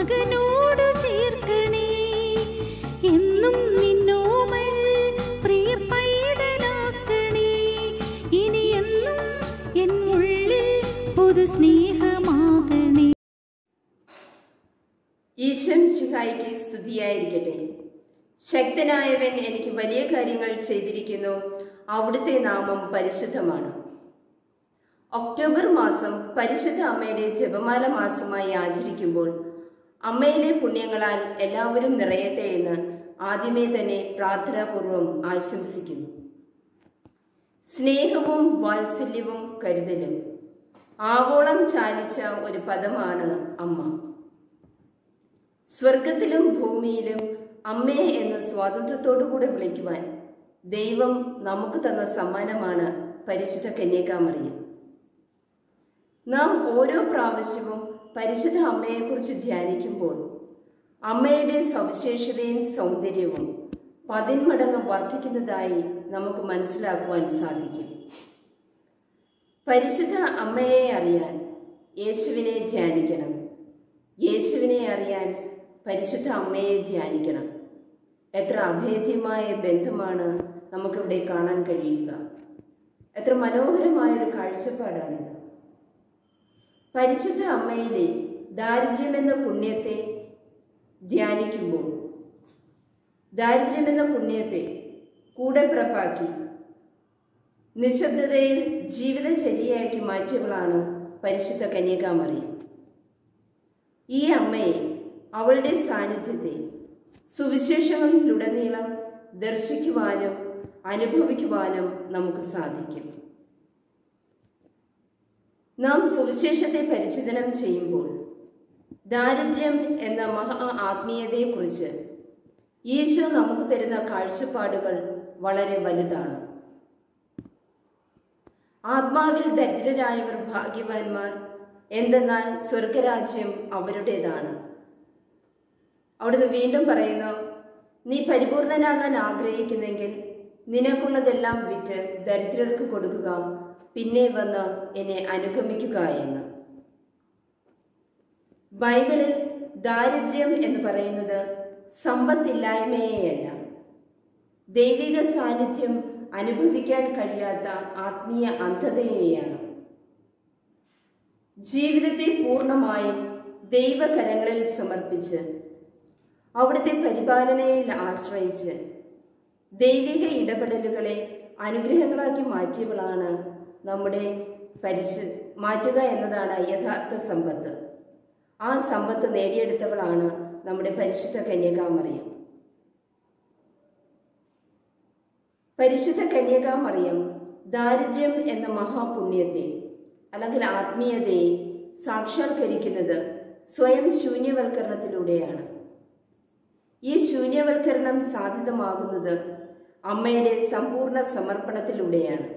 മകനോടു ചേർക്കണേ എന്നും നിന്നോമൽ പ്രിയ പൈതലാക്കണേ ഇനി എന്നും എൻ ഉള്ളിൽ പൊതു സ്നേഹമാകണേ ഈശ്വൻ ശിഹായിക്ക് സ്തുതിയായിരിക്കട്ടെ ശക്തനായവൻ എനിക്ക് വലിയ കാര്യങ്ങൾ ചെയ്തിരിക്കുന്നു അവിടുത്തെ നാമം പരിശുദ്ധമാണ് ഒക്ടോബർ മാസം പരിശുദ്ധ അമ്മയുടെ ജപമാല മാസമായി ആചരിക്കുമ്പോൾ അമ്മയിലെ പുണ്യങ്ങളാൽ എല്ലാവരും നിറയട്ടെ എന്ന് ആദ്യമേ തന്നെ പ്രാർത്ഥനാപൂർവം ആശംസിക്കുന്നു സ്നേഹവും വാത്സല്യവും കരുതലും ആവോളം ചാലിച്ച ഒരു പദമാണ് അമ്മ സ്വർഗത്തിലും ഭൂമിയിലും അമ്മേ എന്ന് സ്വാതന്ത്ര്യത്തോടുകൂടെ വിളിക്കുവാൻ ദൈവം നമുക്ക് തന്ന സമ്മാനമാണ് പരിശുദ്ധ കന്യകാമറിയം നാം ഓരോ പ്രാവശ്യവും പരിശുദ്ധ അമ്മയെക്കുറിച്ച് ധ്യാനിക്കുമ്പോൾ അമ്മയുടെ സവിശേഷതയും സൗന്ദര്യവും പതിന്മടങ്ങ് വർദ്ധിക്കുന്നതായി നമുക്ക് മനസ്സിലാക്കുവാൻ സാധിക്കും പരിശുദ്ധ അമ്മയെ അറിയാൻ യേശുവിനെ ധ്യാനിക്കണം യേശുവിനെ അറിയാൻ പരിശുദ്ധ അമ്മയെ ധ്യാനിക്കണം എത്ര അഭേദ്യമായ ബന്ധമാണ് നമുക്കിവിടെ കാണാൻ കഴിയുക എത്ര മനോഹരമായ ഒരു കാഴ്ചപ്പാടാണിത് പരിശുദ്ധ അമ്മയിലെ ദാരിദ്ര്യമെന്ന പുണ്യത്തെ ധ്യാനിക്കുമ്പോൾ ദാരിദ്ര്യമെന്ന പുണ്യത്തെ കൂടെ പിറപ്പാക്കി നിശബ്ദതയിൽ ജീവിതചര്യയാക്കി മാറ്റിയവളാണ് പരിശുദ്ധ കന്യകാമറിയം ഈ അമ്മയെ അവളുടെ സാന്നിധ്യത്തെ സുവിശേഷങ്ങളിലുടനീളം ദർശിക്കുവാനും അനുഭവിക്കുവാനും നമുക്ക് സാധിക്കും നാം സുവിശേഷത്തെ പരിചിതനം ചെയ്യുമ്പോൾ ദാരിദ്ര്യം എന്ന മഹാ ആത്മീയതയെക്കുറിച്ച് ഈശോ നമുക്ക് തരുന്ന കാഴ്ചപ്പാടുകൾ വളരെ വലുതാണ് ആത്മാവിൽ ദരിദ്രരായവർ ഭാഗ്യവാന്മാർ എന്തെന്നാൽ സ്വർഗരാജ്യം അവരുടേതാണ് അവിടുന്ന് വീണ്ടും പറയുന്നു നീ പരിപൂർണനാകാൻ ആഗ്രഹിക്കുന്നെങ്കിൽ നിനക്കുള്ളതെല്ലാം വിറ്റ് ദരിദ്രർക്ക് കൊടുക്കുക പിന്നെ വന്ന് എന്നെ അനുഗമിക്കുക എന്ന് ബൈബിളിൽ ദാരിദ്ര്യം എന്ന് പറയുന്നത് സമ്പത്തില്ലായ്മയെയല്ല ദൈവിക സാന്നിധ്യം അനുഭവിക്കാൻ കഴിയാത്ത ആത്മീയ അന്ധതയെയാണ് ജീവിതത്തെ പൂർണ്ണമായും ദൈവകരങ്ങളിൽ സമർപ്പിച്ച് അവിടുത്തെ പരിപാലനയിൽ ആശ്രയിച്ച് ദൈവിക ഇടപെടലുകളെ അനുഗ്രഹങ്ങളാക്കി മാറ്റിയവളാണ് നമ്മുടെ പരിശു മാറ്റുക എന്നതാണ് യഥാർത്ഥ സമ്പത്ത് ആ സമ്പത്ത് നേടിയെടുത്തവളാണ് നമ്മുടെ പരിശുദ്ധ കന്യകാമറിയം പരിശുദ്ധ കന്യകാമറിയം ദാരിദ്ര്യം എന്ന മഹാപുണ്യത്തെ അല്ലെങ്കിൽ ആത്മീയതയെ സാക്ഷാത്കരിക്കുന്നത് സ്വയം ശൂന്യവൽക്കരണത്തിലൂടെയാണ് ഈ ശൂന്യവൽക്കരണം സാധ്യതമാകുന്നത് അമ്മയുടെ സമ്പൂർണ്ണ സമർപ്പണത്തിലൂടെയാണ്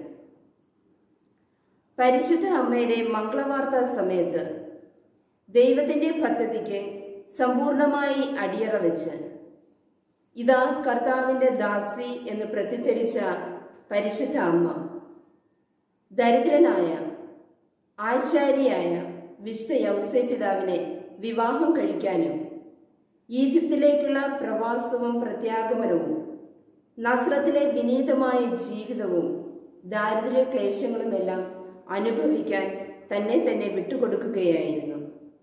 പരിശുദ്ധ അമ്മയുടെ മംഗളവാർത്ത സമയത്ത് ദൈവത്തിന്റെ പദ്ധതിക്ക് സമ്പൂർണമായി അടിയറ വെച്ച് ഇതാ കർത്താവിന്റെ ദാസി എന്ന് പ്രത്യുത്തരിച്ച പരിശുദ്ധ അമ്മ ദരിദ്രനായ ആശാരിയായ വിശുദ്ധ യൗസേ പിതാവിനെ വിവാഹം കഴിക്കാനും ഈജിപ്തിലേക്കുള്ള പ്രവാസവും പ്രത്യാഗമനവും നസ്രത്തിലെ വിനീതമായ ജീവിതവും ദാരിദ്ര്യ ക്ലേശങ്ങളുമെല്ലാം അനുഭവിക്കാൻ തന്നെ തന്നെ വിട്ടുകൊടുക്കുകയായിരുന്നു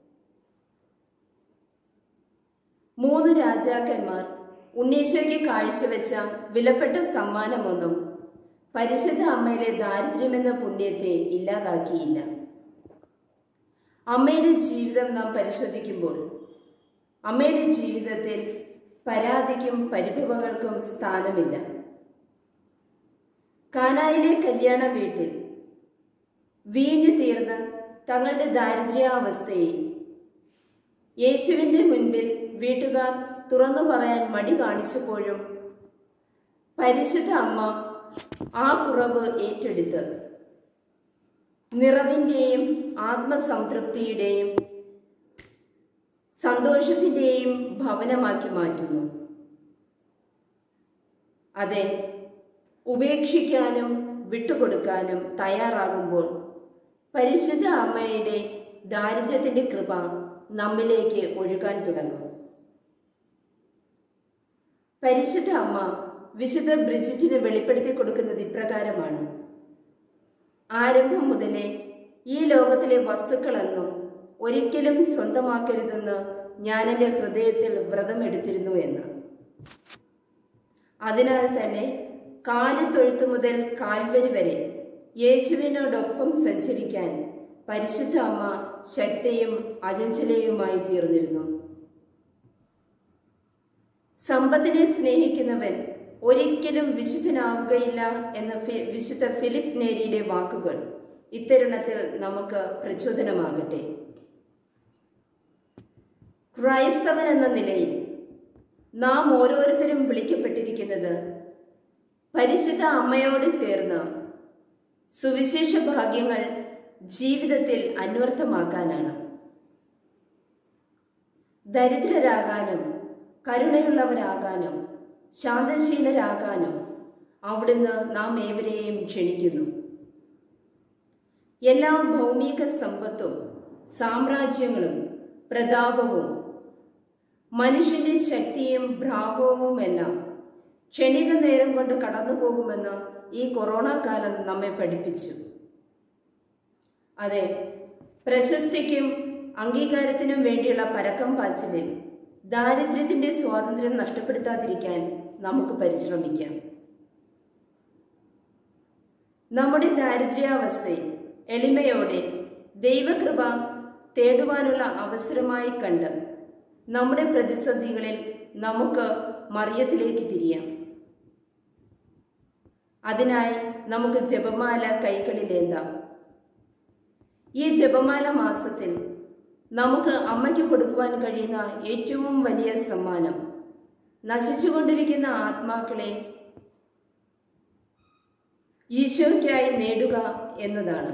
മൂന്ന് രാജാക്കന്മാർ ഉണ്ണീശോയ്ക്ക് കാഴ്ചവെച്ച വിലപ്പെട്ട സമ്മാനമൊന്നും പരിശുദ്ധ അമ്മയിലെ ദാരിദ്ര്യമെന്ന പുണ്യത്തെ ഇല്ലാതാക്കിയില്ല അമ്മയുടെ ജീവിതം നാം പരിശോധിക്കുമ്പോൾ അമ്മയുടെ ജീവിതത്തിൽ പരാതിക്കും പരിഭവങ്ങൾക്കും സ്ഥാനമില്ല കാനായിലെ കല്യാണ വീട്ടിൽ വീഞ്ഞു തീർന്ന് തങ്ങളുടെ ദാരിദ്ര്യാവസ്ഥയെ യേശുവിന്റെ മുൻപിൽ വീട്ടുകാർ തുറന്നു പറയാൻ മടി കാണിച്ചപ്പോഴും പരിശുദ്ധ അമ്മ ആ കുറവ് ഏറ്റെടുത്ത് നിറവിൻ്റെയും ആത്മസംതൃപ്തിയുടെയും സന്തോഷത്തിൻ്റെയും ഭവനമാക്കി മാറ്റുന്നു അതെ ഉപേക്ഷിക്കാനും വിട്ടുകൊടുക്കാനും തയ്യാറാകുമ്പോൾ പരിശുദ്ധ അമ്മയുടെ ദാരിദ്ര്യത്തിന്റെ കൃപ നമ്മിലേക്ക് ഒഴുകാൻ തുടങ്ങും പരിശുദ്ധ അമ്മ വിശുദ്ധ ബ്രിജിറ്റിന് വെളിപ്പെടുത്തി കൊടുക്കുന്നത് ഇപ്രകാരമാണ് ആരംഭം മുതലേ ഈ ലോകത്തിലെ വസ്തുക്കളെന്നും ഒരിക്കലും സ്വന്തമാക്കരുതെന്ന് ഞാൻ എൻ്റെ ഹൃദയത്തിൽ വ്രതമെടുത്തിരുന്നു എന്ന് അതിനാൽ തന്നെ കാലിത്തൊഴുത്തു മുതൽ കാൽവരി വരെ യേശുവിനോടൊപ്പം സഞ്ചരിക്കാൻ പരിശുദ്ധ അമ്മ ശക്തിയും അചഞ്ചലയുമായി തീർന്നിരുന്നു സമ്പത്തിനെ സ്നേഹിക്കുന്നവൻ ഒരിക്കലും വിശുദ്ധനാവുകയില്ല എന്ന ഫി- വിശുദ്ധ ഫിലിപ്പ് നേരിയുടെ വാക്കുകൾ ഇത്തരുണത്തിൽ നമുക്ക് പ്രചോദനമാകട്ടെ ക്രൈസ്തവൻ എന്ന നിലയിൽ നാം ഓരോരുത്തരും വിളിക്കപ്പെട്ടിരിക്കുന്നത് പരിശുദ്ധ അമ്മയോട് ചേർന്ന് സുവിശേഷ ഭാഗ്യങ്ങൾ ജീവിതത്തിൽ അന്വർത്ഥമാക്കാനാണ് ദരിദ്രരാകാനും കരുണയുള്ളവരാകാനും ശാന്തശീലരാകാനും അവിടുന്ന് നാം ഏവരെയും ക്ഷണിക്കുന്നു എല്ലാ ഭൗമിക സമ്പത്തും സാമ്രാജ്യങ്ങളും പ്രതാപവും മനുഷ്യന്റെ ശക്തിയും ഭ്രാവവുമെല്ലാം ക്ഷണിക നേരം കൊണ്ട് കടന്നു പോകുമെന്ന് ഈ കൊറോണ കാലം നമ്മെ പഠിപ്പിച്ചു അതെ പ്രശസ്തിക്കും അംഗീകാരത്തിനും വേണ്ടിയുള്ള പരക്കം പാച്ചിലിൽ ദാരിദ്ര്യത്തിന്റെ സ്വാതന്ത്ര്യം നഷ്ടപ്പെടുത്താതിരിക്കാൻ നമുക്ക് പരിശ്രമിക്കാം നമ്മുടെ ദാരിദ്ര്യാവസ്ഥയെ എളിമയോടെ ദൈവകൃപ തേടുവാനുള്ള അവസരമായി കണ്ട് നമ്മുടെ പ്രതിസന്ധികളിൽ നമുക്ക് മറിയത്തിലേക്ക് തിരിയാം അതിനായി നമുക്ക് ജപമാല കൈകളിലേന്താം ഈ ജപമാല മാസത്തിൽ നമുക്ക് അമ്മയ്ക്ക് കൊടുക്കുവാൻ കഴിയുന്ന ഏറ്റവും വലിയ സമ്മാനം നശിച്ചുകൊണ്ടിരിക്കുന്ന ആത്മാക്കളെ ഈശോയ്ക്കായി നേടുക എന്നതാണ്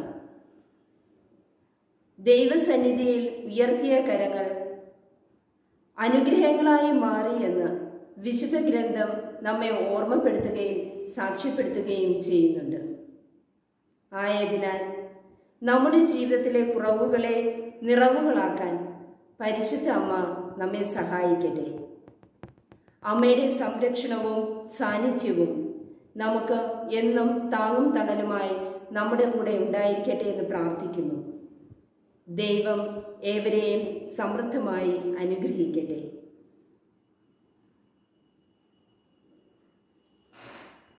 ദൈവസന്നിധിയിൽ ഉയർത്തിയ കരങ്ങൾ അനുഗ്രഹങ്ങളായി മാറി എന്ന് വിശുദ്ധ ഗ്രന്ഥം നമ്മെ ഓർമ്മപ്പെടുത്തുകയും സാക്ഷ്യപ്പെടുത്തുകയും ചെയ്യുന്നുണ്ട് ആയതിനാൽ നമ്മുടെ ജീവിതത്തിലെ കുറവുകളെ നിറവുകളാക്കാൻ പരിശുദ്ധ അമ്മ നമ്മെ സഹായിക്കട്ടെ അമ്മയുടെ സംരക്ഷണവും സാന്നിധ്യവും നമുക്ക് എന്നും താങ്ങും തണലുമായി നമ്മുടെ കൂടെ ഉണ്ടായിരിക്കട്ടെ എന്ന് പ്രാർത്ഥിക്കുന്നു ദൈവം ഏവരെയും സമൃദ്ധമായി അനുഗ്രഹിക്കട്ടെ